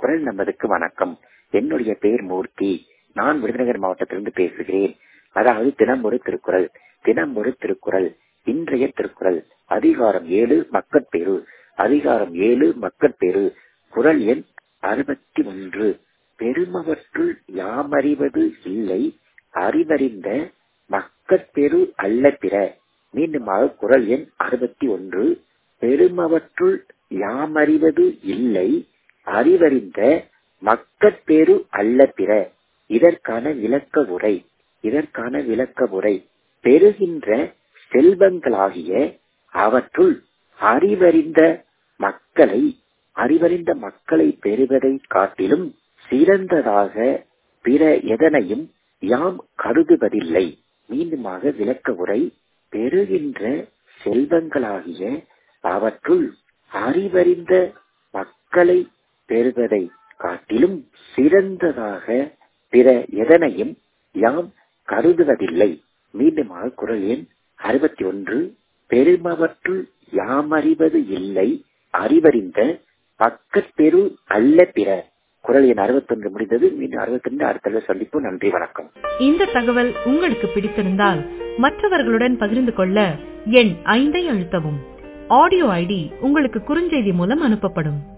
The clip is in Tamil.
குரல் நமதுக்கு வணக்கம் என்னுடைய பெயர் மூர்த்தி நான் விருதுநகர் மாவட்டத்திலிருந்து பேசுகிறேன் அதாவது தினம் ஒரு திருக்குறள் தினம் ஒரு திருக்குறள் இன்றைய திருக்குறள் அதிகாரம் ஏழு மக்கட்பேரு அதிகாரம் ஏழு மக்கட்பேரு குரல் எண் அறுபத்தி ஒன்று பெருமவற்றுள் யாமறிவது இல்லை அறிவறிந்த மக்கட்பேரு அல்ல பிற மீண்டுமாக குரல் எண் அறுபத்தி ஒன்று பெருமவற்றுள் யாமறிவது இல்லை அறிவறிந்த மக்கட்பேரு அல்ல பிற இதற்கான விளக்க உரை இதற்கான விளக்க உரை பெறுகின்ற செல்வங்களாகிய அவற்றுள் அறிவறிந்த மக்களை அறிவறிந்த மக்களை பெறுவதை காட்டிலும் சிறந்ததாக பிற எதனையும் யாம் கருதுவதில்லை மீண்டுமாக விளக்க உரை பெறுகின்ற செல்வங்களாகிய அவற்றுள் அறிவறிந்த மக்களை பெறுவதை காட்டிலும் சிறந்ததாக பிற எதனையும் யாம் கருதுவதில்லை மீண்டுமாக குரல் எண் அறுபத்தி ஒன்று பெருமவற்றுள் யாமறிவது இல்லை அறிவறிந்த பக்கப்பெரு அல்ல பிற குரல் எண் அறுபத்தொன்று முடிந்தது மீண்டும் அறுபத்தி ரெண்டு அடுத்த சந்திப்பு நன்றி வணக்கம் இந்த தகவல் உங்களுக்கு பிடித்திருந்தால் மற்றவர்களுடன் பகிர்ந்து கொள்ள எண் ஐந்தை அழுத்தவும் ஆடியோ ஐடி உங்களுக்கு குறுஞ்செய்தி மூலம் அனுப்பப்படும்